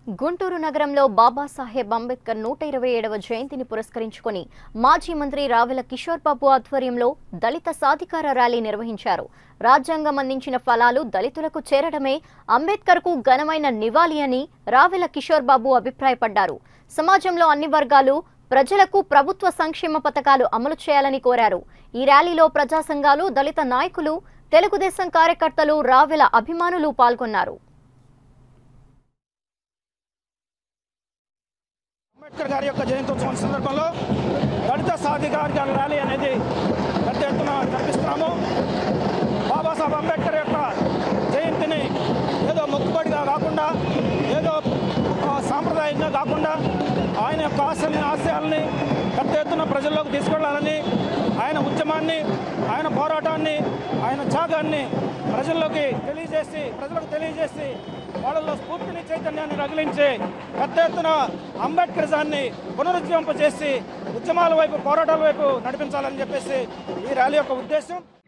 గుంటూరు నగరంలో బాబాసాహెబ్ అంబేద్కర్ నూట ఇరవై ఏడవ జయంతిని పురస్కరించుకొని మాజీ మంత్రి రావెల కిషోర్ బాబు ఆధ్వర్యంలో దళిత సాధికార ర్యాలీ నిర్వహించారు రాజ్యాంగం అందించిన ఫలాలు దళితులకు చేరడమే అంబేద్కర్కు ఘనమైన నివాళి అని రావెల కిషోర్ బాబు అభిప్రాయపడ్డారు సమాజంలో అన్ని వర్గాలు ప్రజలకు ప్రభుత్వ సంక్షేమ పథకాలు అమలు చేయాలని కోరారు ఈ ర్యాలీలో ప్రజా సంఘాలు దళిత నాయకులు తెలుగుదేశం కార్యకర్తలు రావెల అభిమానులు పాల్గొన్నారు అంబేద్కర్ గారి యొక్క జయంత్యోత్సవం సందర్భంలో దళిత సాధికారిక ర్యాలీ అనేది పెద్ద ఎత్తున జరిపిస్తున్నాము బాబాసాహెబ్ అంబేద్కర్ యొక్క జయంతిని ఏదో మొక్కుబడిగా కాకుండా ఏదో ఆ, సాంప్రదాయంగా కాకుండా ఆయన యొక్క ఆశల్ని ఆశయాల్ని పెద్ద ఎత్తున ప్రజల్లోకి తీసుకెళ్లాలని ఆయన ఉద్యమాన్ని ఆయన పోరాటాన్ని ఆయన త్యాగాన్ని ప్రజల్లోకి తెలియజేసి ప్రజలకు తెలియజేసి వాళ్ళలో స్ఫూర్తిని చైతన్యాన్ని రగిలించి పెద్ద ఎత్తున అంబేద్కరిజాన్ని పునరుజ్జీవింపజేసి ఉద్యమాల వైపు పోరాటాల వైపు నడిపించాలని చెప్పేసి ఈ ర్యాలీ యొక్క ఉద్దేశం